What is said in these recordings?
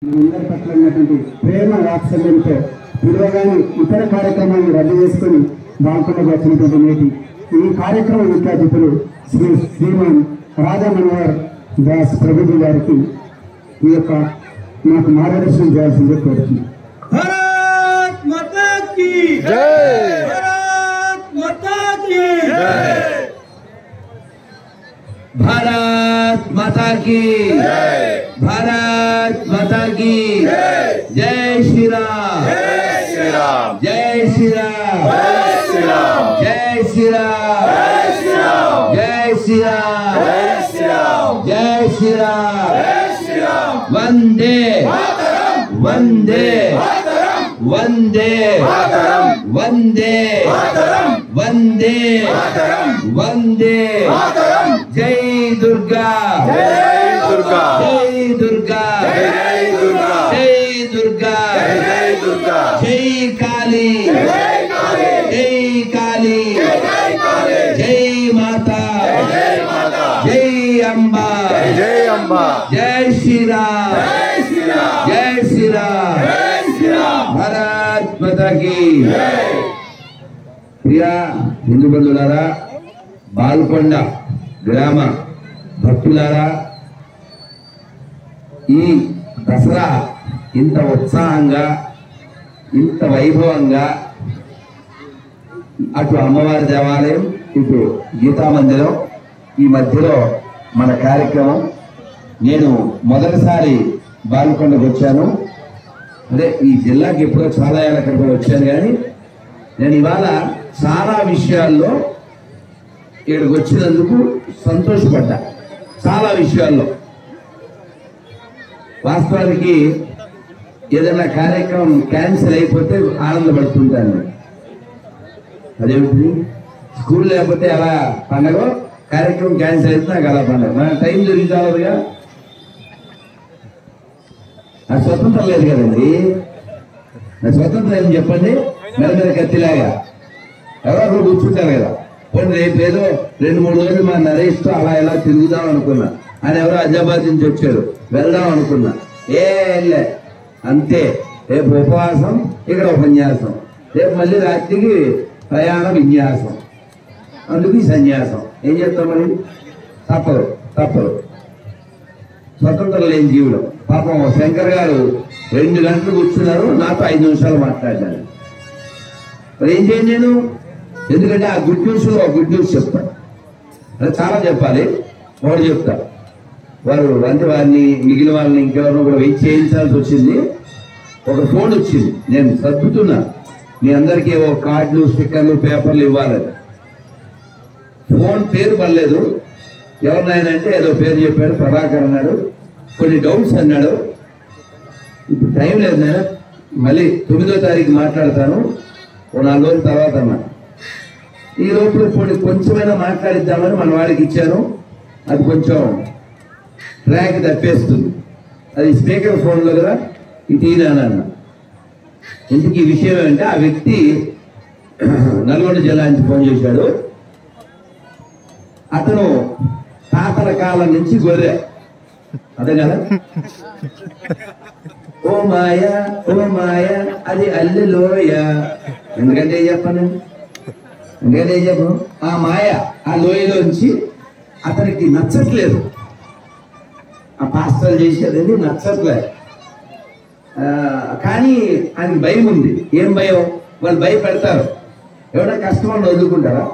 అందరి పట్ల ఉన్నటువంటి ప్రేమ వాత్సల్యంతో పిలువగానే ఇతర కార్యక్రమాలను రద్దు చేసుకుని బాల్కొండకు వచ్చినటువంటి నేటి ఈ కార్యక్రమ ముఖ్య అతిథులు శ్రీ శ్రీమాన్ రాధా మనోహర్ దాస్ ప్రభుజీ గారికి ఈ యొక్క నాకు మార్గదర్శనం చేయాల్సిందే కోరుతున్నాను भारत माता की जय भारत माता की भारत माता की जय भारत माता की जय श्री राम जय श्री राम जय श्री राम जय श्री राम जय श्री राम जय श्री राम जय श्री राम जय श्री राम जय श्री राम जय श्री राम वंदे मातरम वंदे मातरम वंदे मातरम वंदे मातरम वंदे मातरम वंदे मातरम जय दुर्गा जय दुर्गा जय दुर्गा जय दुर्गा जय दुर्गा जय दुर्गा जय काली जय काली जय काली जय काली जय माता जय माता जय अम्बा जय अम्बा जय श्री राम जय श्री राम जय श्री राम जय श्री राम भारत माता की जय ప్రియ హిందూ బంధువులారా బాల్కొండ గ్రామ భక్తులారా ఈ దసరా ఇంత ఉత్సాహంగా ఇంత వైభవంగా అటు అమ్మవారి దేవాలయం ఇటు గీతా మందిరం ఈ మధ్యలో మన కార్యక్రమం నేను మొదటిసారి బాల్కొండకు వచ్చాను అదే ఈ జిల్లాకి ఎప్పుడో చాలా ఏళ్ళ క్రితం వచ్చాను కానీ నేను ఇవాళ చాలా విషయాల్లో ఇక్కడికి వచ్చినందుకు సంతోషపడ్డా చాలా విషయాల్లో వాస్తవానికి ఏదైనా కార్యక్రమం క్యాన్సిల్ అయిపోతే ఆనందపడుతుంటాను అదేమిటి స్కూల్ లేకపోతే అలా పండగ కార్యక్రమం క్యాన్సిల్ అయితే నాకు అలా పండగ మన టైం దొరికితావుగా నాకు స్వతంత్రం లేదు కదండి నా స్వతంత్రం ఏం చెప్పండి మెడ మీద కత్తిలాగా ఎవరో ఒకరు కూర్చుంటారు కదా పోనీ రేపు ఏదో రెండు మూడు రోజులు మా నరేష్తో అలా ఇలా తిరుగుదాం అనుకున్నా ఆయన ఎవరో హైదరాబాద్ నుంచి వచ్చారు వెళ్దాం అనుకున్నా ఏ లే అంతే రేపు ఉపవాసం ఇక్కడ ఉపన్యాసం రేపు మళ్ళీ రాత్రికి ప్రయాణ విన్యాసం అందుకు ఈ సన్యాసం ఏం చేస్తాం మరి తప్పదు తప్పదు స్వతంత్రం లేని జీవుడు పాపం శంకర్ గారు రెండు గంటలు కూర్చున్నారు నాతో ఐదు నిమిషాలు మాట్లాడాను మరి ఏం చేయండి నేను ఎందుకంటే ఆ గుడ్ న్యూస్ లో గుడ్ న్యూస్ చెప్తాను అది చాలా చెప్పాలి ఒకటి చెప్తా వారు అంటే వారిని మిగిలిన వాళ్ళని ఇంకెవరిని కూడా వెయిట్ చేయించాల్సి వచ్చింది ఒక ఫోన్ వచ్చింది నేను సర్దుతున్నా మీ అందరికీ ఓ కార్డులు స్టిక్కర్లు పేపర్లు ఇవ్వాలని ఫోన్ పేరు పర్లేదు ఎవరినైనా అంటే ఏదో పేరు చెప్పాడు ప్రభాకర్ అన్నాడు కొన్ని డౌట్స్ అన్నాడు ఇప్పుడు టైం లేదు నేను మళ్ళీ తొమ్మిదో తారీఖు మాట్లాడతాను ఓ నాలుగు రోజుల తర్వాత అన్నా ఈ లోపల కొన్ని కొంచెమైనా మాట్లాడిద్దామని మన వాడికి ఇచ్చాను అది కొంచెం ట్రాక్ తప్పేస్తుంది అది స్పీకర్ ఫోన్లో కదా ఇటు అన్న ఎందుకు ఈ విషయం ఏంటంటే ఆ వ్యక్తి నల్గొండ జిల్లా నుంచి ఫోన్ చేశాడు అతను తాతల కాలం నుంచి గొర్రె అదే కదా ఓ మాయ ఓ మాయ అది అల్లెలోయ ఎందుకంటే ఏం చెప్పను ఎందుకంటే ఏం చెప్పను ఆ మాయ ఆ లోయలోంచి అతనికి నచ్చట్లేదు ఆ పాస్టల్ చేసేది నచ్చట్లేదు ఆ, కానీ ఆయనకి భయం ఉంది ఏం భయం వాళ్ళు భయపెడతారు ఎవరైనా కస్టమర్ని వదులుకుంటారా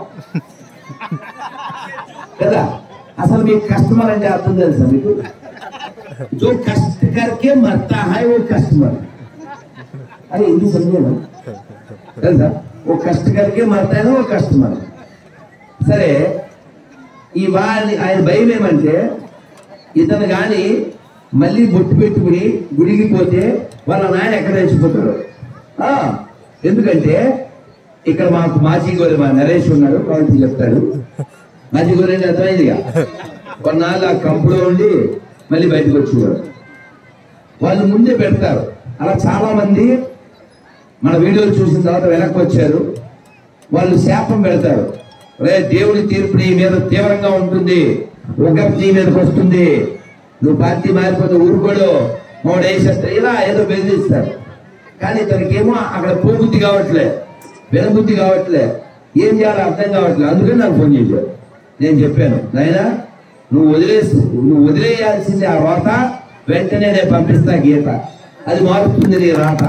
కదా అసలు మీకు కస్టమర్ అంటే అర్థం తెలుసా మీకు जो कष्ट करके मरता है वो कस्टमर अरे हिंदी समझे ना తెలుసా ఓ కష్ట కరికే మరతాను ఓ కస్టమర్ సరే ఈ వారి ఆయన భయం ఏమంటే ఇతను కానీ మళ్ళీ బొట్టు పెట్టుకుని గుడికి పోతే వాళ్ళ నాయన ఎక్కడ తెచ్చిపోతాడు ఆ, ఎందుకంటే ఇక్కడ మాకు మాజీ గోరి మా నరేష్ ఉన్నాడు కాబట్టి చెప్తాడు మాజీ గోరి అంటే అర్థమైందిగా కొన్నాళ్ళు ఆ కంపులో ఉండి మళ్ళీ బయటకు వచ్చేవాడు వాళ్ళు ముందే పెడతారు అలా చాలా మంది మన వీడియోలు చూసిన తర్వాత వెనక్కి వచ్చారు వాళ్ళు శాపం పెడతారు రే దేవుడి తీర్పు నీ మీద తీవ్రంగా ఉంటుంది ఒక నీ మీదకి వస్తుంది నువ్వు పార్టీ మారిపోతే ఊరుకోడు మూడు వేసేస్తారు ఇలా ఏదో బెదిరిస్తారు కానీ ఇతనికేమో అక్కడ పోబుద్ధి కావట్లే వినబుద్ధి కావట్లే ఏం చేయాలో అర్థం కావట్లే అందుకని నాకు ఫోన్ చేశాడు నేను చెప్పాను నాయనా నువ్వు వదిలేసి నువ్వు వదిలేయాల్సింది ఆ రోత వెంటనే నేను పంపిస్తా గీత అది మారుతుంది నీ రాత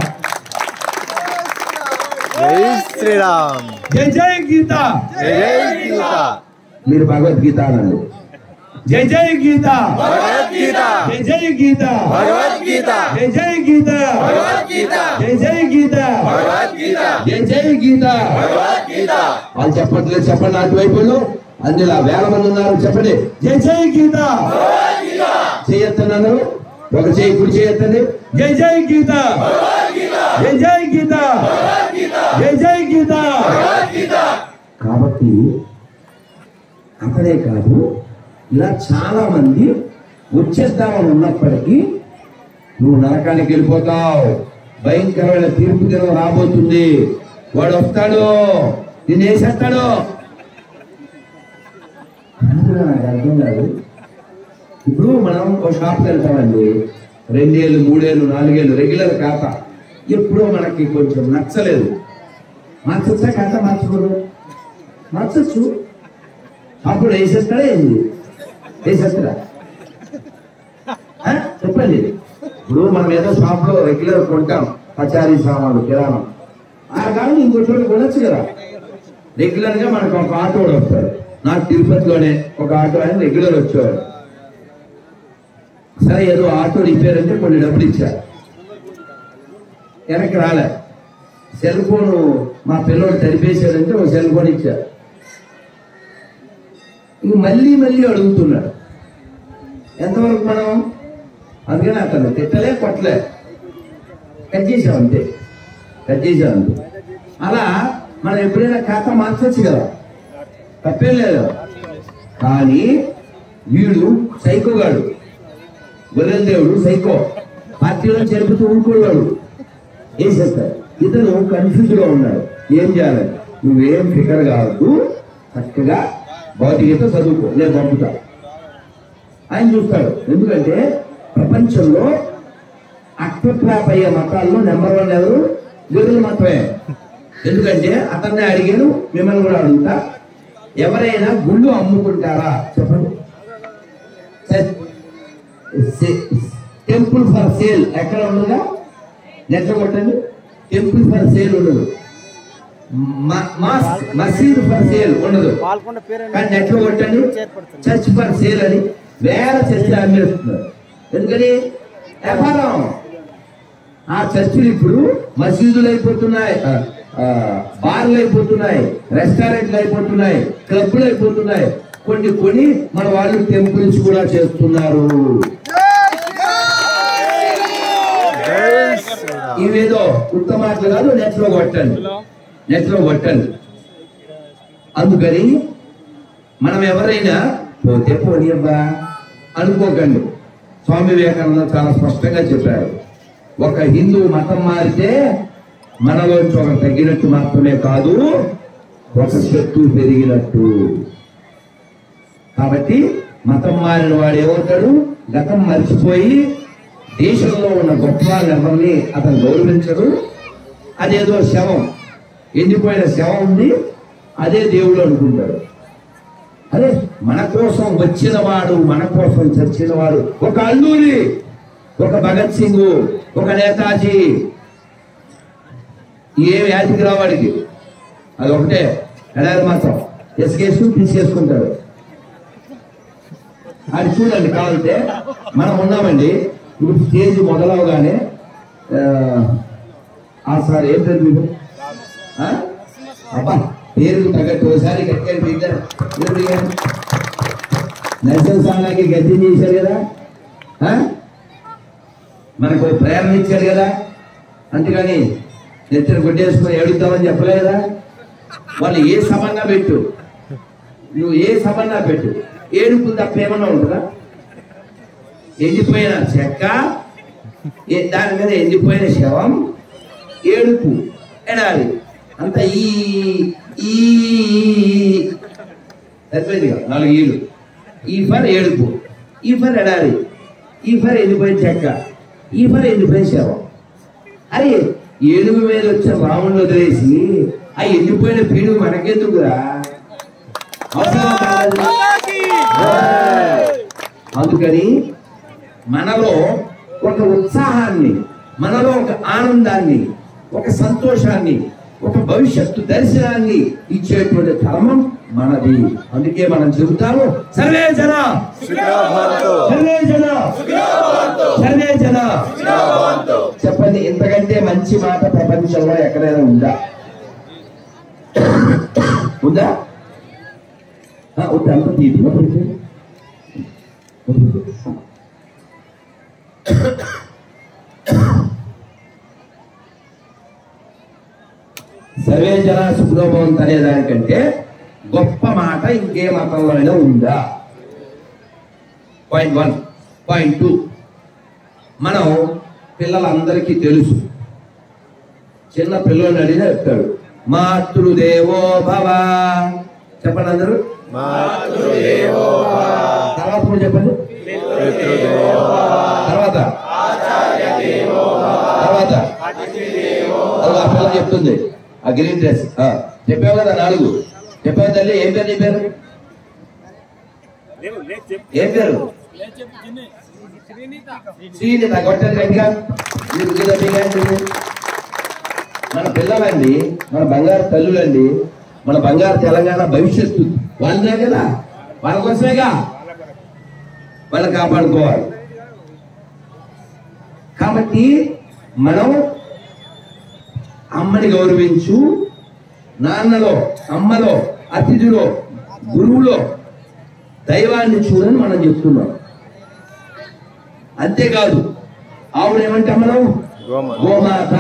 జై శ్రీరామ్ జై జై గీత జై జై గీత మీరు భగవద్గీత అనండి జై జై గీత భగవద్గీత జై జై గీత భగవద్గీత జై జై గీత భగవద్గీత జై జై గీత భగవద్గీత జై జై గీత భగవద్గీత వాళ్ళు చెప్పట్లేదు చెప్పండి అటువైపు అందులో వేల మంది ఉన్నారు చెప్పండి జై జై గీత చేయొద్దన్నారు ఒక చేయి కుడి చేయొద్దండి జై జై గీత జై జై గీత జై జై గీత కాబట్టి అతనే కాదు ఇలా చాలా మంది వచ్చేద్దామని ఉన్నప్పటికీ నువ్వు నరకానికి వెళ్ళిపోతావు భయంకరమైన తీర్పు దినం రాబోతుంది వాడు వస్తాడు నిన్ను వేసేస్తాడు కాదురా, నాకు అర్థం కాదు ఇప్పుడు మనం ఒక షాప్కి వెళ్తామండి రెండేళ్ళు మూడేళ్ళు నాలుగేళ్ళు రెగ్యులర్ ఖాతా ఎప్పుడో మనకి కొంచెం నచ్చలేదు మార్చొచ్చా ఖాతా మార్చకూడదు మార్చొచ్చు అప్పుడు వేసేస్తాడా ఏంది వేసేస్తాడా ఆ? చెప్పండి ఇప్పుడు మనం ఏదో షాప్ లో రెగ్యులర్ కొంటాం పచారీ సామాన్లు కిరాణం ఆ కానీ ఇంకో చోట కొనొచ్చు కదా రెగ్యులర్ గా మనకు ఒక ఆటో వాడు వస్తాడు నాకు తిరుపతిలోనే ఒక ఆటో ఆయన రెగ్యులర్ వచ్చేవాడు సరే ఏదో ఆటో రిపేర్ అంటే కొన్ని డబ్బులు ఇచ్చారు వెనక్కి రాలే సెల్ ఫోన్ మా పిల్లోడు తడిపేశాడంటే ఒక సెల్ ఫోన్ ఇచ్చారు ఇంక మళ్ళీ మళ్ళీ అడుగుతున్నాడు ఎంతవరకు మనం అందుకని అతను తిట్టలే కొట్టలే కట్ చేసాం అంతే కట్ చేసాం అంతే అలా మనం ఎప్పుడైనా ఖాతా మార్చొచ్చు కదా తప్పేం లేదు కానీ వీడు సైకోగాడు గొర్రెల దేవుడు సైకో పార్టీలో చెరుపుతూ ఊరుకోవాడు ఏం చేస్తారు ఇతను కన్ఫ్యూజ్ లో ఉన్నాడు ఏం చేయాలి నువ్వేం ఫికర్ కావద్దు చక్కగా భౌతికత చదువుకో నేను పంపుతా ఆయన చూస్తాడు ఎందుకంటే ప్రపంచంలో అక్టోట్రాప్ అయ్యే మతాల్లో నెంబర్ వన్ ఎవరు గొర్రెల మతమే ఎందుకంటే అతన్ని అడిగాను మిమ్మల్ని కూడా అడుగుతా ఎవరైనా గుళ్ళు అమ్ముకుంటారా చెప్పండి టెంపుల్ ఫర్ సేల్ ఎక్కడ ఉండదా నెట్లో కొట్టండి టెంపుల్ ఫర్ సేల్ ఉండదు మసీద్ ఫర్ సేల్ ఉండదు పాల్గొండ పేరు కానీ నెట్లో కొట్టండి చర్చ్ ఫర్ సేల్ అని వేరే చర్చ్ అమ్మేస్తున్నారు ఎందుకని వ్యాపారం ఆ చర్చిలు ఇప్పుడు మసీదులు అయిపోతున్నాయి ఆ, ఆ, బార్లు అయిపోతున్నాయి రెస్టారెంట్లు అయిపోతున్నాయి క్లబ్లు అయిపోతున్నాయి కొన్ని కొని మన వాళ్ళు టెంపుల్స్ కూడా చేస్తున్నారు జై శ్రీరామ్ ఇవేదో ఉత్తమ మాటలు కాదు నెట్ లో కొట్టండి నెట్ లో కొట్టండి అందుకని మనం ఎవరైనా పోతే పోనీయబ్బా అనుకోకండి స్వామి వివేకానంద చాలా స్పష్టంగా చెప్పారు ఒక హిందూ మతం మారితే మనలోంచి ఒక తగ్గినట్టు మాత్రమే కాదు ఒక శత్రువు పెరిగినట్టు కాబట్టి మతం మారిన వాడు ఏమవుతాడు గతం మర్చిపోయి దేశంలో ఉన్న గొప్ప వాళ్ళెవరిని అతను గౌరవించడు అదేదో శవం ఎండిపోయిన శవం ఉంది అదే దేవుడు అనుకుంటాడు అరే మన కోసం వచ్చిన వాడు మన కోసం చచ్చిన వాడు ఒక అల్లూరి ఒక భగత్ సింగ్ ఒక నేతాజీ ఏ వ్యాధికి రావాడికి అది ఒకటే ఎడారి మాత్రం ఎసుకేసుకుని తీసేసుకుంటాడు అది చూడండి కావాలంటే మనం ఉన్నామండి ఇప్పుడు స్టేజ్ మొదలవగానే ఆ, ఆ సార్ ఏం పేరు మీకు ఆ? అబ్బా పేరుకు తగ్గట్టు ఒకసారి గట్టిగా బిడ్డారు నరసింహ స్వామికి గద్దె చేశారు కదా ఆ? మనకు ప్రేరణ ఇచ్చాడు కదా అంతేగాని నెత్తిన కొట్టేసుకొని ఏడుద్దామని చెప్పలే కదా వాళ్ళు ఏ సభన్నా పెట్టు నువ్వు ఏ సభన్నా పెట్టు ఏడుపు తప్ప ఏమన్నా ఉంటుందా ఎండిపోయిన చెక్క ఏ- దాని మీద ఎండిపోయిన శవం ఏడుపు ఎడాలి అంత ఈ ఈ సరిపోయింది కదా నాలుగు ఈలు ఈ ఫర్ ఏడుపు ఈ ఫర్ ఎడాలి ఈ ఫర్ ఎండిపోయిన చెక్క ఈ పని ఎందుకు వేసావు అరే ఏనుగు మీద వచ్చిన రాముడిని వదిలేసి ఆ ఎండిపోయిన పీడుగు మనకెందుకురా అవసరమా కాదా? అందుకని మనలో ఒక ఉత్సాహాన్ని మనలో ఒక ఆనందాన్ని ఒక సంతోషాన్ని ఒక భవిష్యత్తు దర్శనాన్ని ఇచ్చేటువంటి ధర్మం మనది అందుకే మనం చెబుతాము సర్వే జన సర్వే జన సర్వే జన చెప్పండి ఇంతకంటే మంచి మాట ప్రపంచంలో ఎక్కడైనా ఉందా ఉందా ఆ, ఉందా అంత తీపి సర్వే జన సుఖలోభవంత అనే దానికంటే గొప్ప మాట ఇంకే మతంలోనైనా ఉందా పాయింట్ వన్ పాయింట్ టూ మనం పిల్లలందరికీ తెలుసు చిన్న పిల్లల్ని అడిగినా చెప్తాడు మాతృదేవో భవ చెప్పండి అందరూ తర్వాత కూడా చెప్పండి తర్వాత తర్వాత అది ఆ పిల్ల చెప్తుంది ఆ గ్రీన్ డ్రెస్ ఆ, చెప్పావు కదా నాలుగు చెప్పావు తల్లి ఏం పేరు నీ పేరు ఏం పేరు శ్రీనిత కొట్టండి గట్టిగా మీరు కింద దిగండి. మన పిల్లలండి మన బంగారు తల్లులండి మన బంగారు తెలంగాణ భవిష్యత్తు వాళ్ళదే కదా వాళ్ళ కోసమేగా వాళ్ళని కాపాడుకోవాలి కాబట్టి మనం అమ్మని గౌరవించు నాన్నలో అమ్మలో అతిథిలో గురువులో దైవాన్ని చూడని మనం చెప్తున్నాం అంతేకాదు ఆవిడ ఏమంటాం మనం గోమాత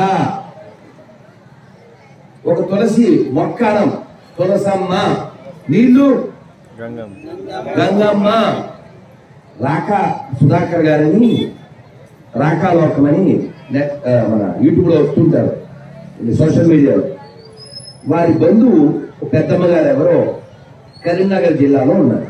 ఒక తులసి మొక్కడం తులసమ్మ నీళ్లు గంగమ్మ రాక సుధాకర్ గారని రాకాలోకమని నెట్ ఆ, మన యూట్యూబ్ లో వస్తుంటారు ఇది సోషల్ మీడియాలో వారి బంధువు ఒక పెద్దమ్మ గారు ఎవరో కరీంనగర్ జిల్లాలో ఉన్నారు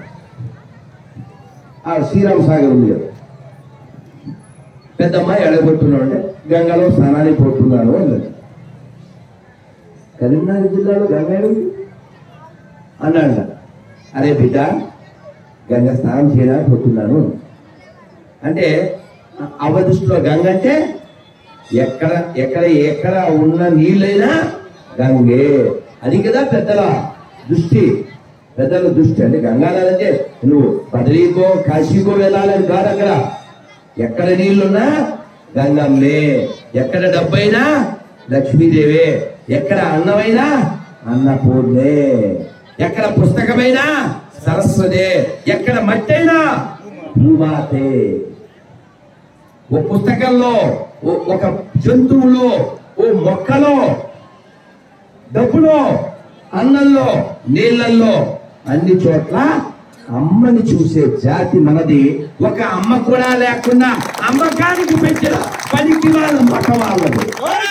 ఆ శ్రీరామ్ సాగర్ ఉంది కదా పెద్దమ్మ ఎడగొట్టున్నాడు అంటే గంగలో స్నానానికి పోతున్నాను అన్నది కరీంనగర్ జిల్లాలో గంగ ఏడుంది అన్నాడు అరే బిడ్డ గంగ స్నానం చేయడానికి పోతున్నాను అంటే అవ్వ దృష్టిలో గంగ అంటే ఎక్కడ ఎక్కడ ఎక్కడ ఉన్న నీళ్ళైనా గంగే అది కదా పెద్దల దృష్టి పెద్దల దృష్టి అంటే గంగాలంటే నువ్వు బదరీకో కాశీకో వెళ్ళాలని కాదు అక్కడ ఎక్కడ నీళ్లున్నా గంగమ్మే ఎక్కడ డబ్బైనా లక్ష్మీదేవే ఎక్కడ అన్నమైనా అన్నపూర్ణే ఎక్కడ పుస్తకమైనా సరస్వతే ఎక్కడ మట్టైనా భూమాతే ఓ పుస్తకంలో ఓ- ఒక జంతువులో ఓ మొక్కలో డబ్బులో అన్నంలో నీళ్ళల్లో అన్ని చోట్ల అమ్మని చూసే జాతి మనది ఒక అమ్మ కూడా లేకుండా అమ్మకానికి పెట్టిన పనికి వాళ్ళ మొక్క వాళ్ళది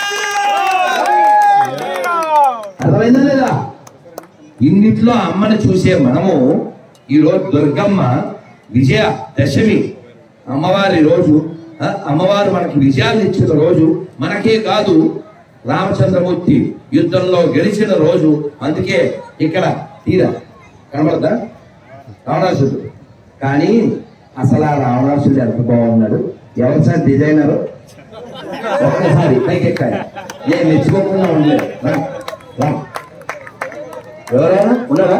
అర్థమైందా లేదా ఇన్నిట్లో అమ్మని చూసే మనము ఈరోజు దుర్గమ్మ విజయ దశమి అమ్మవారి రోజు ఆ, అమ్మవారు మనకి విజయాన్ని ఇచ్చిన రోజు మనకే కాదు రామచంద్రమూర్తి యుద్ధంలో గెలిచిన రోజు అందుకే ఇక్కడ తీరా కనబడదా రావణాసుడు కానీ అసలు ఆ రావణాసుడు ఎంత బాగున్నాడు ఎవరు సార్ డిజైనర్ ఒక్కసారి పైకి ఎక్కాలి నేను మెచ్చుకోకుండా ఉండలేదు రా, రా. ఎవరైనా ఉన్నారా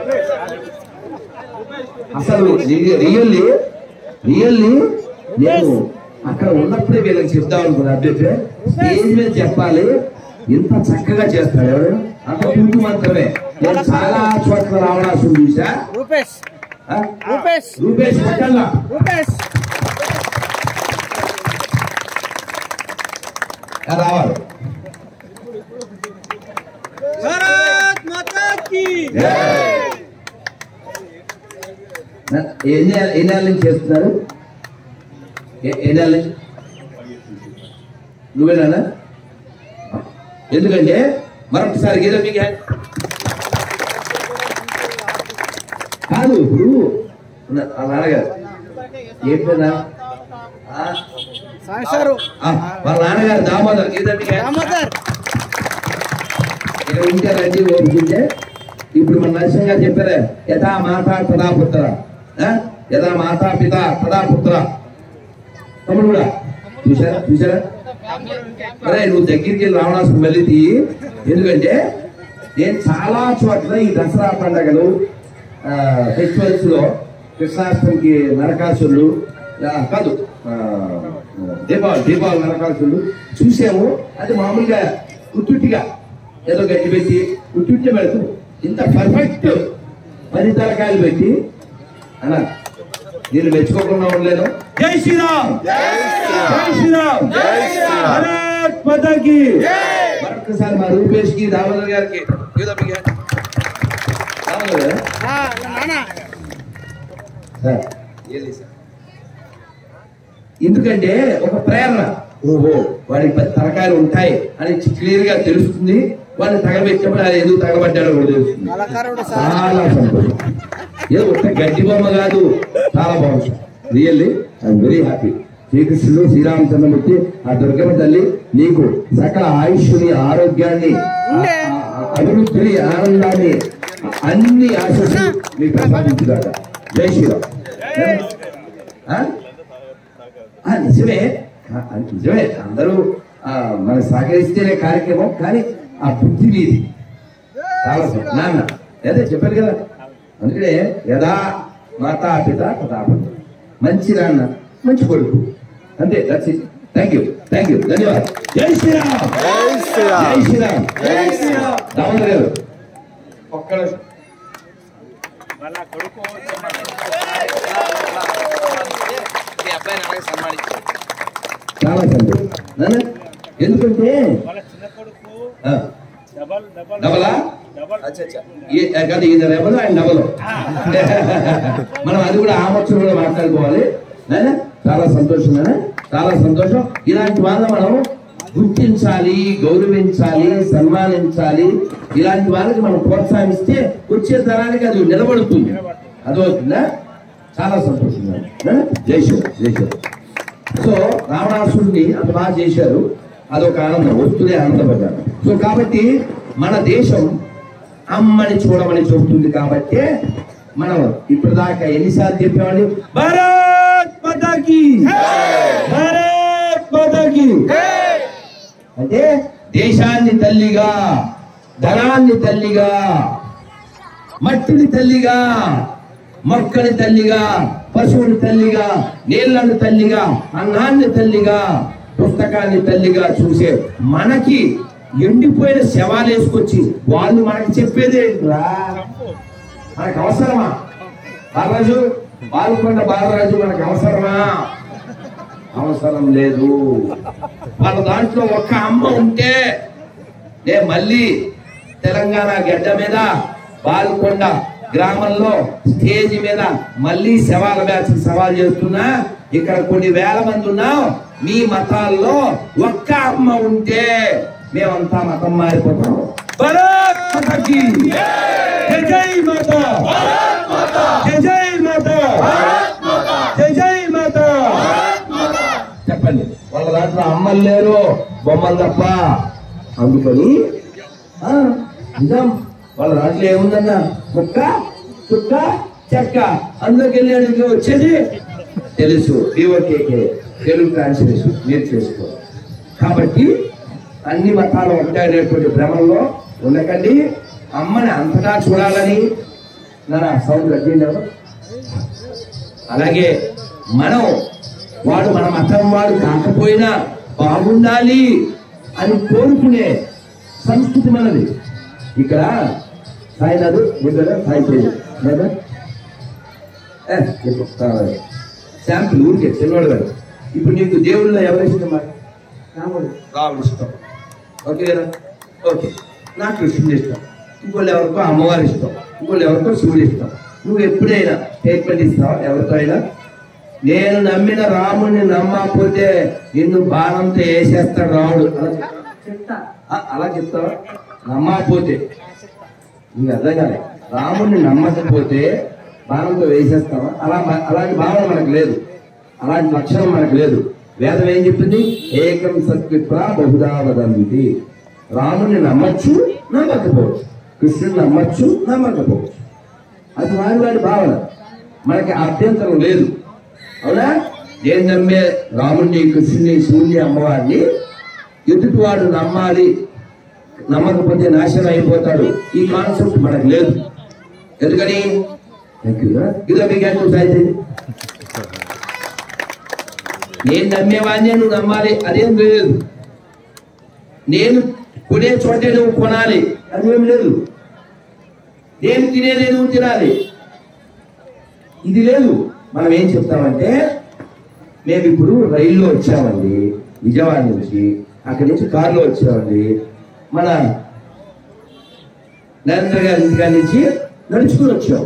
అసలు రియల్లీ రియల్లీ నేను అక్కడ ఉన్నప్పుడే వీళ్ళకి చెప్దాం అనుకున్నా అభ్యర్థి స్టేజ్ మీద చెప్పాలి ఇంత చక్కగా చేస్తాడు ఎవరు అంత కుంకు మాత్రమే నేను చాలా చోట్ల రావణాసుడు చూసా రూపేష్ ఆ? రూపేష్ రూపేష్ పక్కన రూపేష్ రావాలి భారత్ మాతా కీ నా- ఎన్ని ఎన్ని నెలల నుంచి చేస్తున్నారు ఎ- ఎన్ని నెలల నుంచి నువ్వేనా ఎందుకంటే మరొకసారి గీత మీకు హ్యాండ్. కాదు ఇప్పుడు నా- ఆ నాన్నగారు ఏంటన్నా ఆ? సారు ఆ, వాళ్ళ నాన్నగారు దామోదర్ ఇదండి దామోదర్ ఇక్కడ ఉంటారండి ఓపుకుంటే ఇప్పుడు మన నరసింహ గారు చెప్పారే యథా మాత తదా పుత్ర ఆ? యథా మాతా పిత తదా పుత్ర తమ్ముడు కూడా చూసారా చూసారా అరే నువ్వు దగ్గరికి వెళ్ళి రావణాసుడు మళ్ళీ తీయి ఎందుకంటే నేను చాలా చోట్ల ఈ దసరా పండగలు ఫెస్టివల్స్ లో కృష్ణాష్టమికి నరకాసురుడు ఆ, కాదు ఆ, దీపావళి దీపావళి నరకాసురుడు చూసాము అది మామూలుగా ఉత్తుట్టిగా ఏదో గడ్డి పెట్టి ఉత్తుట్టి పెడుతూ ఇంత పర్ఫెక్ట్ పది తలకాయలు పెట్టి అన్న నేను మెచ్చుకోకుండా ఉండలేదు జై శ్రీరామ్ జై శ్రీరామ్ భారత్ మాతా కీ మరొకసారి మా రూపేష్ కి దామోదర్ గారికి ఏదో మీకు దామోదర్ గారు? నాన్న సార్, ఏది సార్? ఎందుకంటే ఒక ప్రేరణ ఓహో వాడికి పది తలకాయలు ఉంటాయి అని క్లియర్ గా తెలుస్తుంది వాడిని తగలబెట్టినప్పుడు అది ఎందుకు తగలబడ్డాడో కూడా తెలుస్తుంది కళాకారుడు చాలా సంతోషం ఏదో ఒక్క గడ్డి బొమ్మ కాదు చాలా బాగుంది రియల్లీ ఐఎమ్ వెరీ హ్యాపీ శ్రీకృష్ణుడు శ్రీరామచంద్రమూర్తి ఆ దుర్గమ్మ తల్లి నీకు సకల ఆయుష్ని ఆరోగ్యాన్ని ఆ- ఆ- అభివృద్ధిని ఆనందాన్ని అన్ని ఆశస్సు మీకు ప్రసాదించుగాక జై శ్రీరామ్ ఆ? ఆ, నిజమే ఆ, ఆ, నిజమే అందరూ ఆ, మనకు సహకరిస్తేనే కార్యక్రమం కానీ ఆ బుద్ధి మీది చాలా సంతోషం. నాన్న అదే చెప్పారు కదా అందుకనే యథా మాతా పిత తథాపతి మంచి నాన్న మంచి కొడుకు అంతే థ్యాంక్ యూ థ్యాంక్ యూ ధన్యవాదాలు జై శ్రీరామ్ జై శ్రీరామ్ జై శ్రీరామ్ జై శ్రీరామ్ దామోదర్ గారు ఒక్క నిమిషం. మీ అబ్బాయిని అలాగే సన్మానించారు చాలా సంతోషం నాన్న ఎందుకంటే ఆ, డబలా అచ్చా అచ్చా ఈ- కాదు ఈయన రెబలు ఆయన డబలు మనం అది కూడా ఆ ముచ్చట కూడా మాట్లాడుకోవాలి నాయనా చాలా సంతోషం నాయనా చాలా సంతోషం ఇలాంటి వాళ్ళని మనం గుర్తించాలి గౌరవించాలి సన్మానించాలి ఇలాంటి వాళ్ళకి మనం ప్రోత్సహిస్తే వచ్చే తరానికి అది నిలబడుతుంది అదవుతుందా చాలా సంతోషం నాయనా. జై శివ జై శివ సో రావణాసుడిని అంత బాగా చేశారు అదొక ఆనందం వస్తునే ఆనందపడ్డారు సో కాబట్టి మన దేశం అమ్మని చూడమని చెబుతుంది కాబట్టి మనం ఇప్పటిదాకా ఎన్నిసార్లు చెప్పేవాడి భారత్ మాతా కీ భారత్ మాతా కీ అంటే దేశాన్ని తల్లిగా ధనాన్ని తల్లిగా మట్టిని తల్లిగా మొక్కని తల్లిగా పశువుని తల్లిగా నీళ్లను తల్లిగా అన్నాన్ని తల్లిగా పుస్తకాన్ని తల్లిగా చూసే మనకి ఎండిపోయిన శవాలు వేసుకొచ్చి వాళ్ళు మనకి చెప్పేదే మనకు అవసరమా బాలరాజు బాలకొండ బాలరాజు మనకు అవసరమా అవసరం లేదు వాళ్ళ దాంట్లో ఒక్క అమ్మ ఉంటే నే మళ్ళీ తెలంగాణ గడ్డ మీద బాలుకొండ గ్రామంలో స్టేజ్ మీద మళ్ళీ శవాల బ్యాచ్ సవాల్ చేస్తున్నా ఇక్కడ కొన్ని వేల మంది ఉన్నాం మీ మతాల్లో ఒక్క అమ్మ ఉంటే మేమంతా మతం మారిపోతాం భారత్ మాతా కీ జై జై మాతా జై జై మాతా జై జై మాతా చెప్పండి వాళ్ళ దాంట్లో అమ్మలు లేరు బొమ్మలు తప్ప అందుకని ఆ, నిజం వాళ్ళ దాంట్లో ఏముందన్న ముక్క చుక్క చెక్క అందులోకి వెళ్ళేందుకు వచ్చేది తెలుసు డిఓకేకే తెలుగు ట్రాన్స్లేషన్ మీరు చేసుకో కాబట్టి అన్ని మతాలు ఒకటైనటువంటి భ్రమంలో ఉండకండి అమ్మని అంతటా చూడాలని నా సౌండ్ అడ్డండి ఎవరు అలాగే మనం వాడు మన మతం వాడు కాకపోయినా బాగుండాలి అని కోరుకునే సంస్కృతి మనది ఇక్కడ సాయినాథ్ ఇక్కడ సాయి తేజ్ లేదా ఏ, చెప్పు. ఆ, శాంపుల్ ఊరికే చిన్నవాడు గారు ఇప్పుడు నీకు దేవుళ్ళలో ఎవరు ఇష్టం మరి రాముడు రాముడు ఇష్టం ఓకే కదా ఓకే నాకు కృష్ణుడు ఇష్టం ఇంకోళ్ళు ఎవరికో అమ్మవారి ఇష్టం ఇంకోళ్ళు ఎవరికో శివుడు ఇష్టం నువ్వు ఎప్పుడైనా స్టేట్మెంట్ ఇస్తావు ఎవరితో అయినా నేను నమ్మిన రాముడిని నమ్మకపోతే నిన్ను బాణంతో వేసేస్తాడు రాముడు అలా చెప్తా. ఆ, అలా చెప్తావా నమ్మకపోతే నీకు అర్థం కాలే రాముడిని నమ్మకపోతే బాణంతో వేసేస్తావా అలా మ- అలాంటి భావన మనకు లేదు అలాంటి లక్షణం మనకు లేదు వేదం ఏం చెప్పింది ఏకం సత్విప్ర బహుదా వదంతి రాముని నమ్మచ్చు నమ్మకపోవచ్చు కృష్ణుని నమ్మచ్చు నమ్మకపోవచ్చు అది వారి వారి భావన మనకి అభ్యంతరం లేదు అవునా నేను నమ్మే రాముణ్ణి కృష్ణుని సూర్య అమ్మవారిని ఎదుటివాడు నమ్మాలి నమ్మకపోతే నాశనం అయిపోతాడు ఈ కాన్సెప్ట్ మనకు లేదు ఎందుకని ఇదో మీకు ఎంత సాధ్యం నేను నమ్మేవాడినే నువ్వు నమ్మాలి అదేం లేదు నేను కొనే చోటే నువ్వు కొనాలి అదేం లేదు నేను తినేదే నువ్వు తినాలి ఇది లేదు మనం ఏం చెప్తామంటే మేము ఇప్పుడు రైల్లో వచ్చామండి విజయవాడ నుంచి అక్కడి నుంచి కారులో వచ్చామండి మన నరేంద్ర గారి ఇంటికాడ నుంచి నడుచుకుని వచ్చాం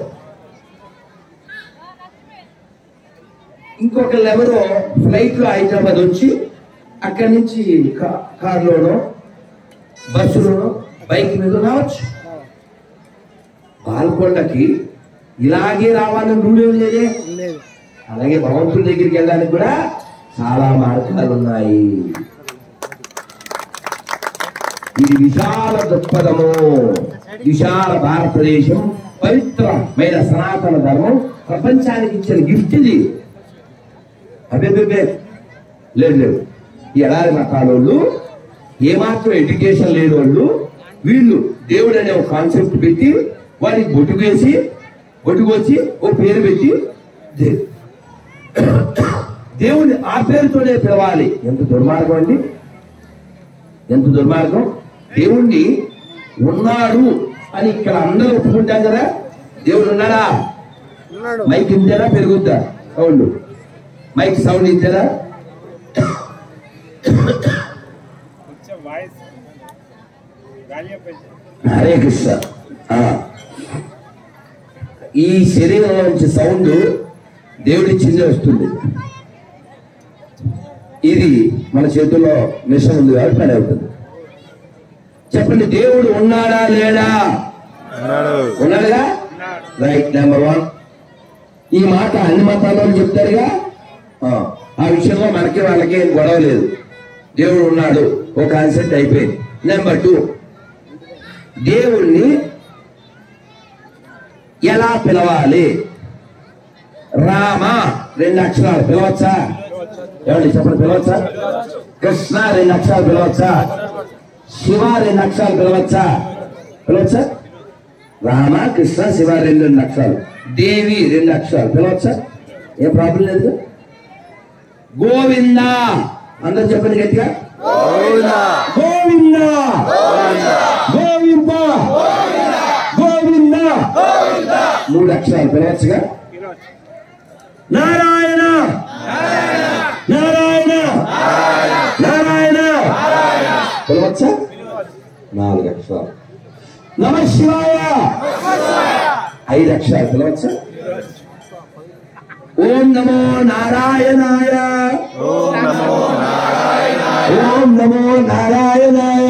ఇంకొకళ్ళు ఎవరో ఫ్లైట్ లో హైదరాబాద్ వచ్చి అక్కడి నుంచి కా- కారులోనో బస్సులోనో బైక్ మీద రావచ్చు పాల్కొండకి ఇలాగే రావాలని రూల్ ఏం లేదే లేదు అలాగే భగవంతుడి దగ్గరికి వెళ్ళడానికి కూడా చాలా మార్గాలు ఉన్నాయి ఇది విశాల దృక్పథము విశాల భారతదేశం పవిత్రమైన సనాతన ధర్మం ప్రపంచానికి ఇచ్చిన గిఫ్ట్ ఇది అదే లేదు లేదు ఈ ఎడారి మతాలోళ్ళు ఏమాత్రం ఎడ్యుకేషన్ లేని వాళ్ళు వీళ్ళు దేవుడు అనే ఒక కాన్సెప్ట్ పెట్టి వారికి బొట్టు వేసి బొట్టు వచ్చి ఓ పేరు పెట్టి దే- దేవుణ్ణి ఆ పేరుతోనే పిలవాలి ఎంత దుర్మార్గం అండి ఎంత దుర్మార్గం దేవుణ్ణి ఉన్నాడు అని ఇక్కడ అందరూ ఒప్పుకుంటాం కదా దేవుడు ఉన్నాడా ఉన్నాడు మైక్ ఇంతేనా పెరుగుద్దా సౌండ్ మైక్ సౌండ్ ఇంతేనా హరే కృష్ణ ఆ. ఈ శరీరం నుంచి సౌండ్ దేవుడిచ్చిందే వస్తుంది ఇది మన చేతుల్లో మిషన్ ఉంది కాబట్టి పని అవుతుంది చెప్పండి దేవుడు ఉన్నాడా లేడా ఉన్నాడుగా రైట్ నెంబర్ వన్ ఈ మాట అన్ని మతాల్లో చెప్తారుగా ఆ, ఆ విషయంలో మనకి వాళ్ళకి ఏం గొడవ లేదు దేవుడు ఉన్నాడు ఒక కాన్సెప్ట్ అయిపోయింది నెంబర్ టూ దేవుణ్ణి ఎలా పిలవాలి రామ రెండు అక్షరాలు పిలవచ్చా ఏమండి చెప్పండి పిలవచ్చా కృష్ణ రెండు అక్షరాలు పిలవచ్చా శివ రెండు అక్షరాలు పిలవచ్చా పిలవచ్చా రామ కృష్ణ శివ రెండు రెండు అక్షరాలు దేవి రెండు అక్షరాలు పిలవచ్చా ఏం ప్రాబ్లం లేదు గోవింద అందరు చెప్పండి గట్టిగా గోవింద గోవింద గోవింద మూడు అక్షరాలు పిలవచ్చుగా నారాయణ నారాయణ నారాయణ పిలవచ్చా నాలుగు అక్షరాలు నమ శివాయ ఐదు అక్షరాలు పిలవచ్చా ఓం నమో నారాయణాయ ఓం నమో నారాయణాయ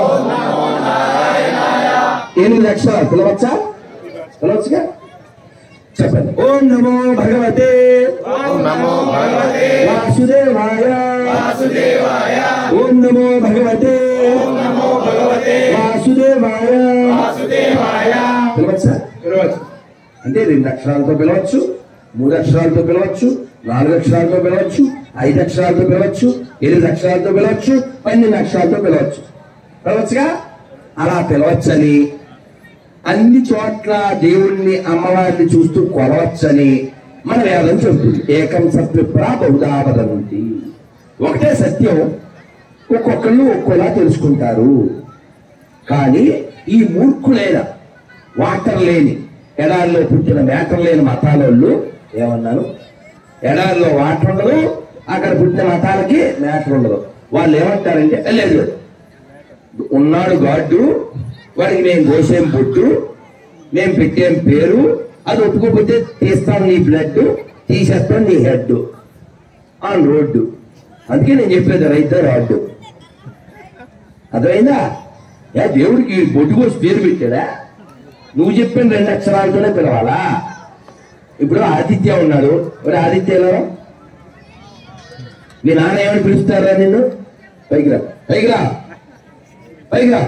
ఎనిమిది అక్షరాలు పిలవచ్చా పిలవచ్చుగా చెప్పండి ఓం నమో భగవతే ఓం నమో భగవతే వాసుదేవాయ వాసుదేవాయ ఓం నమో భగవతే ఓం నమో భగవతే వాసుదేవాయ వాసుదేవాయ పిలవచ్చా పిలవచ్చు అంటే రెండు అక్షరాలతో పిలవచ్చు మూడు అక్షరాలతో పిలవచ్చు నాలుగు అక్షరాలతో పిలవచ్చు ఐదు అక్షరాలతో పిలవచ్చు ఎనిమిది అక్షరాలతో పిలవచ్చు పన్నెండు అక్షరాలతో పిలవచ్చు పిలవచ్చుగా అలా పిలవచ్చని అన్ని చోట్ల దేవుణ్ణి అమ్మవారిని చూస్తూ కొలవచ్చని మన వేదం చెబుతుంది ఏకం సత్విప్రా బహుదావదంతి ఒకటే సత్యం ఒక్కొక్కళ్ళు ఒక్కోలా తెలుసుకుంటారు కానీ ఈ మూర్ఖులైన వాటర్ లేని ఎడారిలో పుట్టిన మేటర్ లేని మతాలోళ్ళు ఏమన్నారు ఎడారిలో వాటర్ ఉండదు అక్కడ పుట్టిన మతాలకి మేటర్ ఉండదు వాళ్ళు ఏమంటారంటే లేదు లేదు. ఉన్నాడు గాడ్డు వాడికి మేము కోసేం బొట్టు మేము పెట్టేం పేరు అది ఒప్పుకోకపోతే తీస్తాం నీ బ్లడ్ తీసేస్తాం నీ హెడ్ ఆన్ రోడ్డు అందుకే నేను చెప్పేది రైతు రాడ్డు అర్థమైందా ఏ దేవుడికి బొట్టు కోసి పేరు పెట్టాడా నువ్వు చెప్పిన రెండు అక్షరాలతోనే పిలవాలా ఇప్పుడు ఆదిత్య ఉన్నాడు మరి ఆదిత్య ఎలా మీ నాన్న ఏమని పిలుస్తారా నిన్ను పైకి రా పైకి రా పైకి రా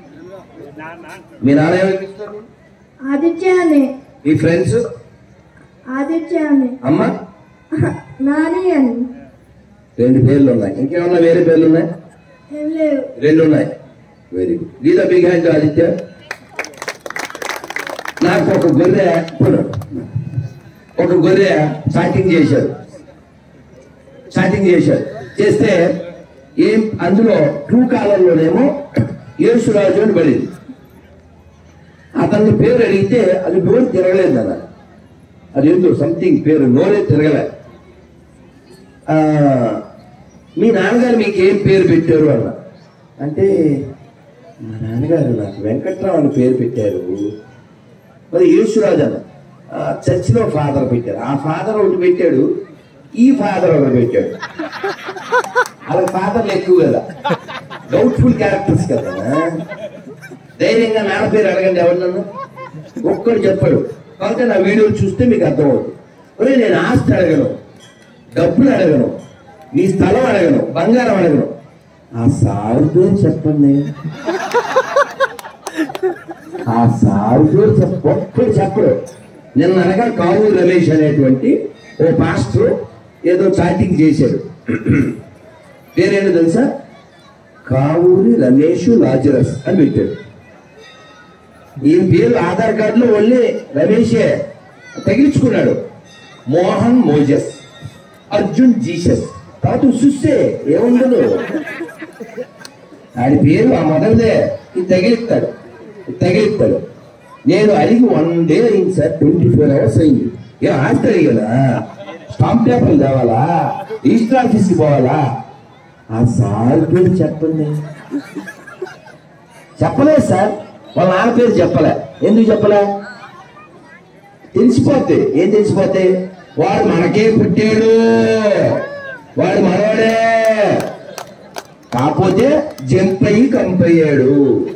మీ నాన్న ఏమని పిలుస్తారు నిన్ను? ఆదిత్య అని మీ ఫ్రెండ్స్ ఆదిత్య అని అమ్మ నాని అని రెండు పేర్లు ఉన్నాయి ఇంకేమన్నా వేరే పేర్లు ఉన్నాయి ఏం లేవు రెండు ఉన్నాయి very good Geetha big hand Aditya నాకు ఒక గొర్రె ఇప్పుడు ఒక గొర్రె స్టార్టింగ్ చేశారు స్టార్టింగ్ చేశారు చేస్తే ఏం అందులో టూ కాలంలోనేమో యేసురాజు అని పడింది అతని పేరు అడిగితే అది నోరు తిరగలేదు అన్న అది ఏంటో సంథింగ్ పేరు నోరే తిరగలే ఆ, మీ నాన్నగారు మీకు ఏం పేరు పెట్టారు అన్న అంటే మా నాన్నగారు నాకు వెంకట్రావు అని పేరు పెట్టారు మరి యేసురాజు అన్న ఆ, చర్చిలో ఫాదర్ పెట్టారు ఆ ఫాదర్ ఒకటి పెట్టాడు ఈ ఫాదర్ ఒకటి పెట్టాడు అలా ఫాదర్లు ఎక్కువ కదా డౌట్ఫుల్ క్యారెక్టర్స్ కదా ధైర్యంగా నాన్న పేరు అడగండి ఎవరినన్నా ఒక్కడు చెప్పాడు కాబట్టి నా వీడియో చూస్తే మీకు అర్థమవుతుంది ఒరే నేను ఆస్తి అడగను డబ్బులు అడగను నీ స్థలం అడగను బంగారం అడగను ఆ సారు పేరు చెప్పండి ఆ సారు పేరు చెప్ప ఒక్కడు చెప్పడు నిన్న అనగా కావూరు రమేష్ అనేటువంటి ఓ పాస్టర్ ఏదో చాటింగ్ చేశాడు పేరేంటో తెలుసా కావూరి రమేష్ లాజరస్ అని పెట్టాడు ఈ పేరు ఆధార్ కార్డులో ఓన్లీ రమేషే తగిలించుకున్నాడు మోహన్ మోజస్ అర్జున్ జీసస్ తర్వాత చూస్తే ఏముండదు ఆడి పేరు ఆ మొదటిదే ఇది తగిలిస్తాడు ఇది తగిలిస్తాడు నేను అడిగి వన్ డే అయింది సార్ ట్వంటీ ఫోర్ అవర్స్ అయింది ఏ ఆస్తి అడిగానా స్టాంప్ పేపర్లు తేవాలా రిజిస్టర్ ఆఫీస్కి పోవాలా ఆ సార్ పేరు చెప్పండి చెప్పలేదు సార్ వాళ్ళ నాన్న పేరు చెప్పలే ఎందుకు చెప్పలే తెలిసిపోతే ఏం తెలిసిపోతే వాడు మనకే పుట్టాడు వాడు మనవాడే కాకపోతే జంప్ అయ్యి కంపయ్యాడు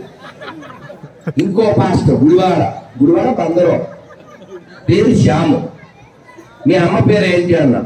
ఇంకో పాస్టర్ గుడివాడ గుడివాడ బందరం పేరు శ్యాము మీ అమ్మ పేరు ఏంటి అన్నా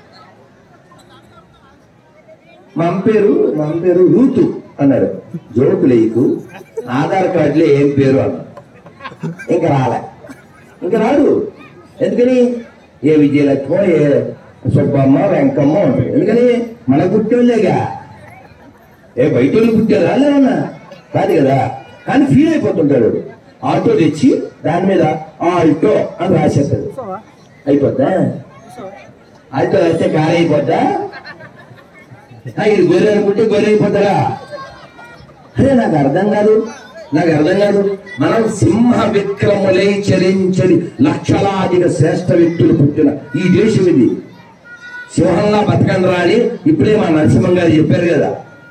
మా అమ్మ పేరు మా అమ్మ పేరు రూతు అన్నాడు జోకు లేకు ఆధార్ కార్డులో ఏం పేరు అన్న ఇంకా రాలే ఇంకా రాడు ఎందుకని ఏ విజయలక్ష్మో ఏ సుబ్బమ్మ వెంకమ్మ ఉంటాయి ఎందుకని మన పుట్టోళ్ళేగా ఏ బయట వాళ్ళు పుట్టారా లేవన్నా కాదు కదా కానీ ఫీల్ అయిపోతుంటాడు వాడు. ఆటో తెచ్చి దాని మీద ఆల్టో అని రాసేస్తాడు అయిపోద్దా ఆల్టో రాస్తే కార్ అయిపోద్దా ఆ, ఇది గొర్రె అనుకుంటే గొర్రె అయిపోతారా అరే నాకు అర్థం కాదు నాకు అర్థం కాదు మనం సింహ విక్రములై చరించని లక్షలాదిగా శ్రేష్ఠ వ్యక్తులు పుట్టిన ఈ దేశం ఇది సింహంలా బతకండి రా అని ఇప్పుడే మా నరసింహం గారు చెప్పారు కదా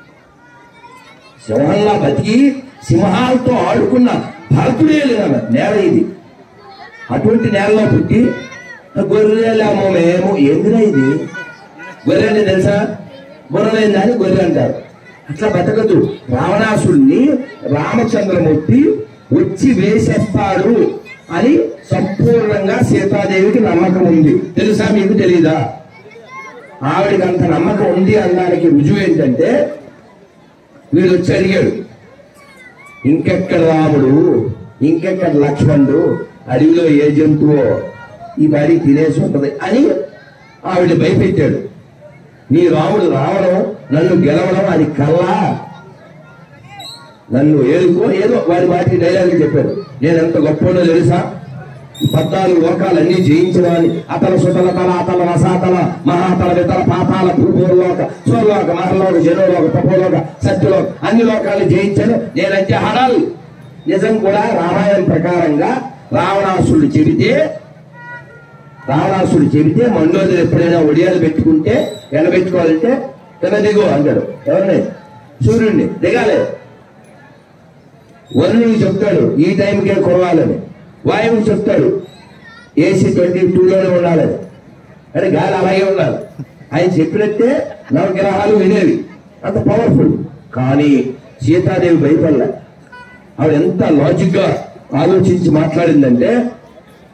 సింహంలా బతికి సింహాలతో ఆడుకున్న భరతుడే లేదా నేల ఇది అటువంటి నేలలో పుట్టి గొర్రెలేమో మేము ఎందురా ఇది గొర్రెని తెలుసా గొర్రెలేని దాన్ని గొర్రె అంటారు అట్లా బతకదు రావణాసుడిని రామచంద్రమూర్తి వచ్చి వేసేస్తాడు అని సంపూర్ణంగా సీతాదేవికి నమ్మకం ఉంది తెలుసా మీకు తెలీదా ఆవిడకి అంత నమ్మకం ఉంది అనడానికి రుజువు ఏంటంటే వీడు వచ్చి అడిగాడు ఇంకెక్కడ రాముడు ఇంకెక్కడ లక్ష్మణుడు అడవిలో ఏ జంతువో ఈ బాడీ తినేసి ఉంటది అని ఆవిడ భయపెట్టాడు నీ రాముడు రావడం నన్ను గెలవడం అది కల్లా నన్ను ఏలుకో ఏదో వారి వాటికి డైలాగులు చెప్పాడు నేను ఎంత గొప్పనో తెలుసా ఈ పద్నాలుగు లోకాలన్నీ జయించడాన్ని అతల సుతల తల అతల రసాతల మహాతల వితల పాతాల భూభూర్లోక సోర్లోక మహర్లోక జనులోక తపోలోక సత్యలోక అన్ని లోకాలు జయించాను నేనంటే హడాలు నిజం కూడా రామాయణం ప్రకారంగా రావణాసుడు చెబితే రావణాసుడు చెబితే మండోదరు ఎప్పుడైనా ఒడియాలు పెట్టుకుంటే ఎనబెట్టుకోవాలంటే కింద దిగు అంటాడు ఎవరిని సూర్యుడిని దిగాలి వరుణుడికి చెప్తాడు ఈ టైంకే కురవాలని వాయువుకి చెప్తాడు ఏసీ ట్వంటీ టూలోనే ఉండాలని అంటే గాలి అలాగే ఉండాలి ఆయన చెప్పినట్టే నవగ్రహాలు వినేవి అంత పవర్ఫుల్ కానీ సీతాదేవి భయపడలే ఆవిడ ఎంత లాజిక్ గా ఆలోచించి మాట్లాడిందంటే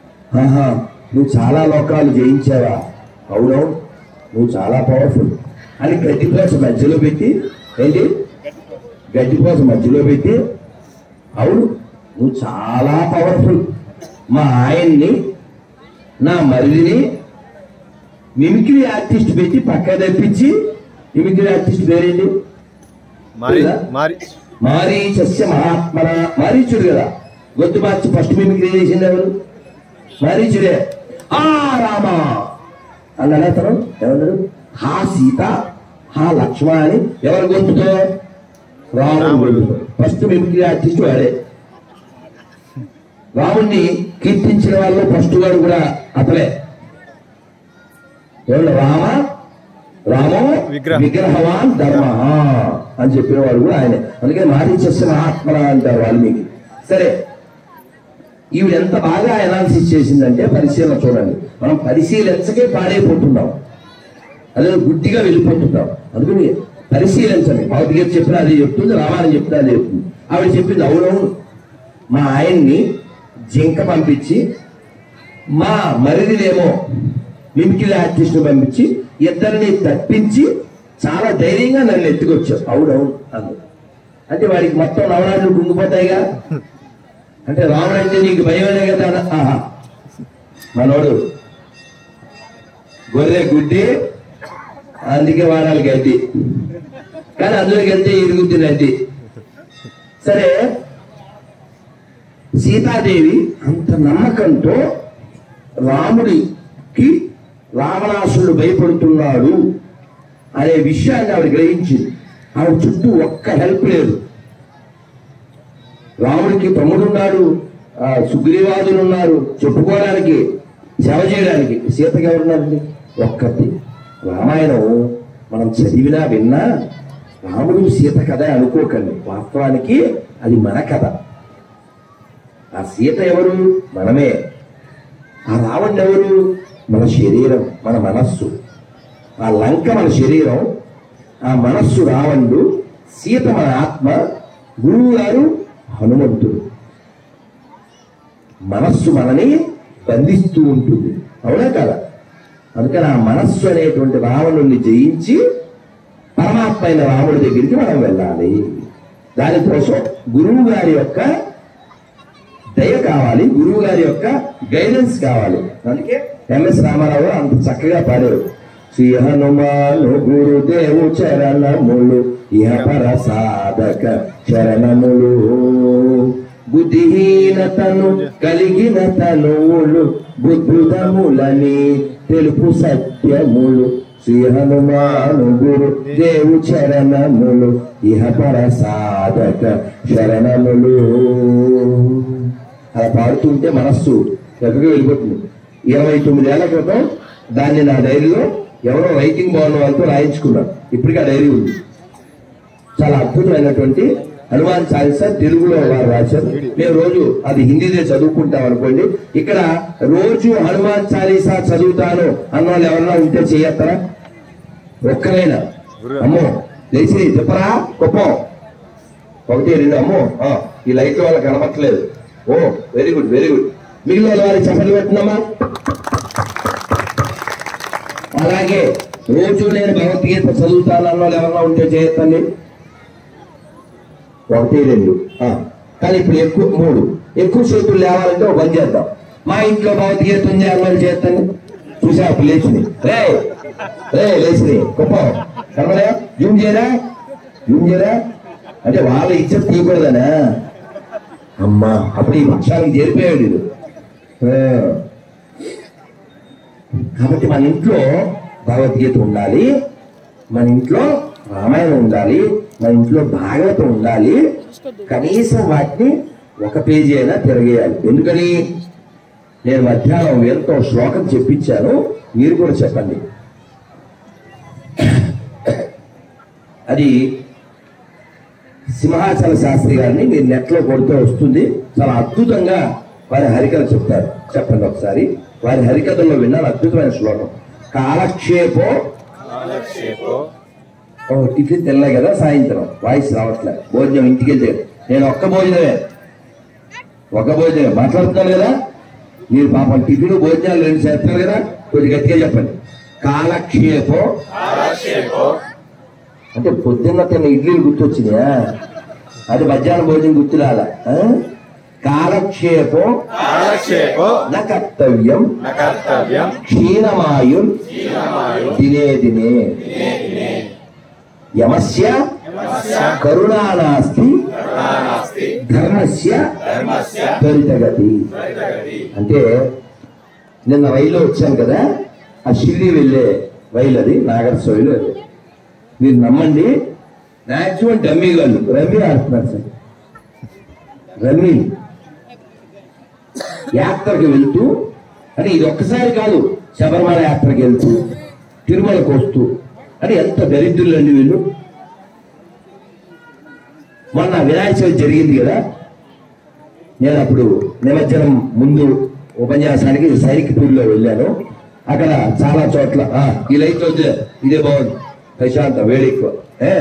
ఆహా నువ్వు చాలా లోకాలు జయించావా అవునవును నువ్వు చాలా పవర్ఫుల్ అని గడ్డిపోస మధ్యలో పెట్టి ఏంటి గడ్డిపోస మధ్యలో పెట్టి అవును నువ్వు చాలా పవర్ఫుల్ మా ఆయన్ని నా మరిదిని మిమిక్రీ ఆర్టిస్ట్ పెట్టి పక్క తెప్పించి మిమిక్రీ ఆర్టిస్ట్ పేరేంటి మారి లేదా? మారి మారీచస్య మహాత్మన మారీచుడు కదా గొంతు మార్చి ఫస్ట్ మిమిక్రీ చేసింది ఎవరు మారీచుడే ఆ రామ అన్నాడు అతను ఎవరు హా సీత హా లక్ష్మ అని ఎవరి గొంతుతో రాముడు గొంతుతో ఫస్ట్ మిమిక్రీ ఆర్టిస్ట్ వాడే రాముణ్ణి కీర్తించిన వాళ్ళు ఫస్ట్ వాడు కూడా అతలే ఎవరు రామ రామో విగ్రహ. విగ్రహవాన్ ధర్మ అని చెప్పిన వాడు కూడా ఆయనే అందుకే మారీచస్య మహాత్మన అంటారు వాల్మీకి సరే ఈవిడ ఎంత బాగా అనాలిసిస్ చేసిందంటే పరిశీలన చూడండి మనం పరిశీలించకే పాడైపోతున్నాం అదే గుడ్డిగా వెళ్ళిపోతుంటాం అందుకని పరిశీలించండి భౌతిక చెప్పినా అదే చెప్తుంది రామాయణం చెప్పినా అదే చెప్తుంది ఆవిడ చెప్పింది అవునవును మా ఆయన్ని జింక పంపించి మా మరిదినేమో మిమికిల్ ఆర్టిస్ట్ పంపించి ఇద్దరిని తప్పించి చాలా ధైర్యంగా నన్ను ఎత్తుకొచ్చావు అవునవును అందు అంటే వాడికి మొత్తం నవరాత్రులు కుంగిపోతాయిగా అంటే రాముడు అంటే నీకు భయమనే కదా అన్న. ఆహా మనోడు గొర్రె గుడ్డి అందుకే వాడాలి గడ్డి కానీ అందులోకి వెళ్తే ఇరుగుద్ది నడ్డి సరే సీతాదేవి అంత నమ్మకంతో రాముడికి రావణాసురుడు భయపడుతున్నాడు అనే విషయాన్ని ఆవిడ గ్రహించింది ఆవిడ చుట్టూ ఒక్క హెల్ప్ లేదు రాముడికి తమ్ముడున్నాడు ఆ, సుగ్రీవాదులు ఉన్నారు చెప్పుకోవడానికి సేవ చేయడానికి సీతకి ఎవరున్నారండి ఒక్కటి రామాయణం మనం చదివినా విన్నా రాముడు సీత కథ అనుకోకండి వాస్తవానికి అది మన కథ ఆ సీత ఎవరు మనమే ఆ రావణుడు ఎవరు మన శరీరం మన మనస్సు ఆ లంక మన శరీరం ఆ మనస్సు రావణుడు సీత మన ఆత్మ గురువు గారు హనుమంతుడు మనస్సు మనని బంధిస్తూ ఉంటుంది అవునా కదా అందుకని ఆ మనస్సు అనేటువంటి రావణుణ్ణి జయించి పరమాత్మ అయిన రాముడి దగ్గరికి మనం వెళ్ళాలి దానికోసం గురువు గారి యొక్క దయ కావాలి గురువు గారి యొక్క గైడెన్స్ కావాలి అందుకే ఎంఎస్ రామారావు గారు అంత చక్కగా పాడారు శ్రీ హనుమాను గురుదేవు చరణములు ఇహ పర సాధక చరణములు బుద్ధిహీనతను కలిగిన తనువులు బుద్ధుదములని తెలుపు సత్యములు శ్రీ హనుమాను గురు దేవు చరణములు ఇహ పర సాధక శరణములు అలా పాడుతుంటే మనస్సు ఎక్కడికి వెళ్ళిపోతుంది ఇరవై తొమ్మిదేళ్ల క్రితం దాన్ని నా డైరీలో ఎవరో రైటింగ్ బాగున్న వాళ్ళతో రాయించుకున్నాను ఇప్పటికీ ఆ డైరీ ఉంది చాలా అద్భుతమైనటువంటి హనుమాన్ చాలీసా తెలుగులో వారు రాశారు మేము రోజు అది హిందీలో చదువుకుంటాం అనుకోండి ఇక్కడ రోజు హనుమాన్ చాలీసా చదువుతాను అన్న వాళ్ళు ఎవరన్నా ఉంటే చేయత్తరా ఒక్కరైనా అమ్మో లేచి చెప్పరా గొప్పం ఒకటి రెండు అమ్మో ఆ, ఈ లైట్ వాళ్ళకి కనబట్టలేదు oh very good very good మిగిలిన వారికి చెప్పలు పెట్టినమ్మా అలాగే రోజు నేను భగవద్గీత చదువుతాను అన్న వాళ్ళు ఎవరన్నా ఉంటే చేయొద్దండి ఒకటి రెండు ఆ, కానీ ఇప్పుడు ఎక్కువ మూడు ఎక్కువ సేపు లేవాలంటే ఒక పని చేద్దాం మా ఇంట్లో భగవద్గీత ఉంది అన్నది చేస్తాను చూసా అప్పుడు లేచింది రే రే లేచింది గొప్ప కనబడే జూమ్ చేయరా జూమ్ చేయరా అంటే వాళ్ళ ఇచ్చే తీయకూడదనా అమ్మా అప్పుడు ఈ పక్షానికి చేరిపోయాడు వీడు. ఆ. కాబట్టి మన ఇంట్లో భగవద్గీత ఉండాలి మన ఇంట్లో రామాయణం ఉండాలి మన ఇంట్లో భాగవతం ఉండాలి కనీసం వాటిని ఒక పేజీ అయినా తిరగేయాలి ఎందుకని నేను మధ్యాహ్నం వీళ్ళతో శ్లోకం చెప్పించాను మీరు కూడా చెప్పండి అది సింహాచల శాస్త్రి గారిని మీరు నెట్లో కొడితే వస్తుంది చాలా అద్భుతంగా వారి హరికథ చెప్తారు చెప్పండి ఒకసారి వారి హరికథలో విన్నాను అద్భుతమైన శ్లోకం కాలక్షేపో ఓ టిఫిన్ తినలే కదా సాయంత్రం వాయిస్ రావట్లే భోజనం ఇంటికి వెళ్తే నేను ఒక్క భోజనమే ఒక భోజనమే మాట్లాడుతున్నాను కదా మీరు పాపం టిఫిన్ భోజనాలు రెండు చేస్తున్నారు కదా కొద్దిగా గట్టిగా చెప్పండి కాలక్షేపో అంటే పొద్దున్న తిన్న ఇడ్లీలు గుర్తొచ్చినాయా అది మధ్యాహ్నం భోజనం గుర్తురాల కాలక్షేపం కాలక్షేపం న కర్తవ్యం న కర్తవ్యం క్షీణమాయుర్ దినే దినే యమస్య కరుణానాస్తి ధర్మస్య త్వరితగతి అంటే నిన్న రైల్లో వచ్చాను కదా ఆ షిరిడి వెళ్ళే రైలు అది నాగర్సోయిలో అది మీరు నమ్మండి మాక్సిమం డమ్మీ వాళ్ళు రమ్మీ ఆడుతున్నారు సార్ రమ్మీ యాత్రకు వెళ్తూ అంటే ఇది ఒక్కసారి కాదు శబరిమల యాత్రకి వెళ్తూ తిరుమలకు వస్తూ అంటే ఎంత దరిద్రులండి వీళ్ళు మొన్న వినాయక చవితి జరిగింది కదా నేను అప్పుడు నిమజ్జనం ముందు ఉపన్యాసానికి సైనికపూర్లో వెళ్ళాను అక్కడ చాలా చోట్ల "ఆ, ఈ లైట్ వద్దులే ఇదే బాగుంది ప్రశాంత వేడి ఎక్కువ ఏ?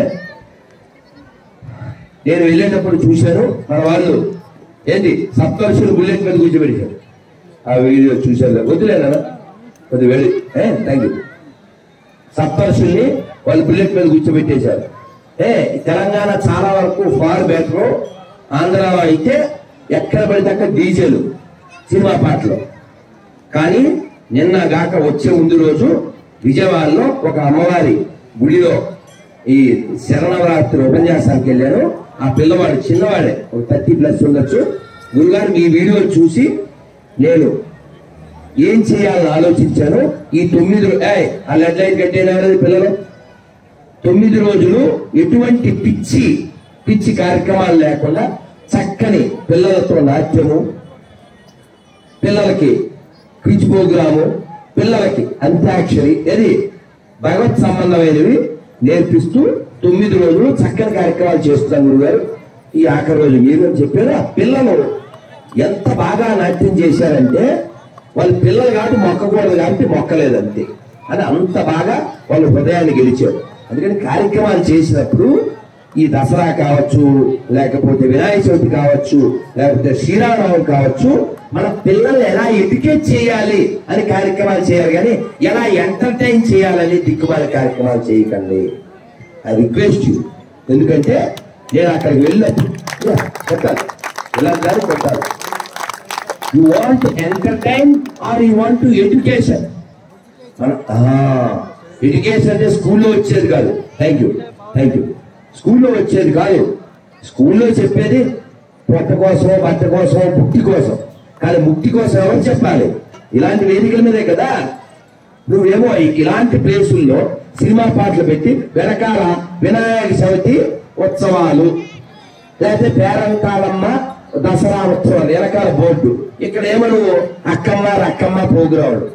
నేను వెళ్ళేటప్పుడు చూశాను మన వాళ్ళు ఏంటి సప్తర్షులు బుల్లెట్ మీద కూర్చోబెట్టారు ఆ వీడియో చూశారు వద్దులేనా కొద్ది వేడి థ్యాంక్ యూ సప్తర్షుల్ని వాళ్ళు బుల్లెట్ మీద కూర్చోబెట్టేశారు ఏ తెలంగాణ చాలా వరకు ఫార్ బెటర్ ఆంధ్రాలో అయితే ఎక్కడ పడితే అక్కడ డీజేలు సినిమా పాటలు కానీ నిన్న గాక వచ్చే ముందు రోజు విజయవాడలో ఒక అమ్మవారి గుడిలో ఈ శరణవరాత్రి ఉపన్యాసానికి వెళ్ళాను ఆ పిల్లవాడు చిన్నవాడే ఒక థర్టీ ప్లస్ ఉండొచ్చు గురుగారు మీ వీడియో చూసి నేను ఏం చేయాలని ఆలోచించాను ఈ తొమ్మిది రో- ఏయ్, ఆ లెడ్ లైన్ కట్టేనారు పిల్లలు తొమ్మిది రోజులు ఎటువంటి పిచ్చి పిచ్చి కార్యక్రమాలు లేకుండా చక్కని పిల్లలతో నాట్యము పిల్లలకి క్విజ్ ప్రోగ్రాము పిల్లలకి అంత్యాక్షరి ఇది భగవత్ సంబంధమైనవి నేర్పిస్తూ తొమ్మిది రోజులు చక్కని కార్యక్రమాలు చేస్తున్నాం గురుగారు ఈ ఆఖరి రోజు మీరు అని చెప్పారు ఆ పిల్లలు ఎంత బాగా నాట్యం చేశారంటే వాళ్ళ పిల్లలు కాబట్టి మొక్కకూడదు కాబట్టి మొక్కలేదంతే అని అంత బాగా వాళ్ళ హృదయాన్ని గెలిచారు అందుకని కార్యక్రమాలు చేసినప్పుడు ఈ దసరా కావచ్చు లేకపోతే వినాయక చవితి కావచ్చు లేకపోతే శ్రీరామనవమి కావచ్చు మన పిల్లల్ని ఎలా ఎడ్యుకేట్ చేయాలి అని కార్యక్రమాలు చేయాలి కానీ ఎలా ఎంటర్టైన్ చేయాలని దిక్కుమాల కార్యక్రమాలు చేయకండి ఐ రిక్వెస్ట్ యూ ఎందుకంటే నేను అక్కడికి వెళ్ళాను యా, కొట్టాలి ఇలా దాన్ని కొట్టాలి you want entertain or you want education education అంటే స్కూల్లో వచ్చేది కాదు థ్యాంక్ యూ థ్యాంక్ యూ స్కూల్లో వచ్చేది కాదు స్కూల్లో చెప్పేది పొట్ట కోసం బట్ట కోసం ముక్తి కోసం కానీ ముక్తి కోసం ఎవరు చెప్పాలి ఇలాంటి వేదికల మీదే కదా నువ్వేమో ఇ- ఇలాంటి ప్లేసుల్లో సినిమా పాటలు పెట్టి వెనకాల వినాయక చవితి ఉత్సవాలు లేకపోతే పేరంటాలమ్మ దసరా ఉత్సవాలు వెనకాల బోర్డు ఇక్కడ ఏమో నువ్వు అక్కమ్మ రక్కమ్మ ప్రోగ్రాములు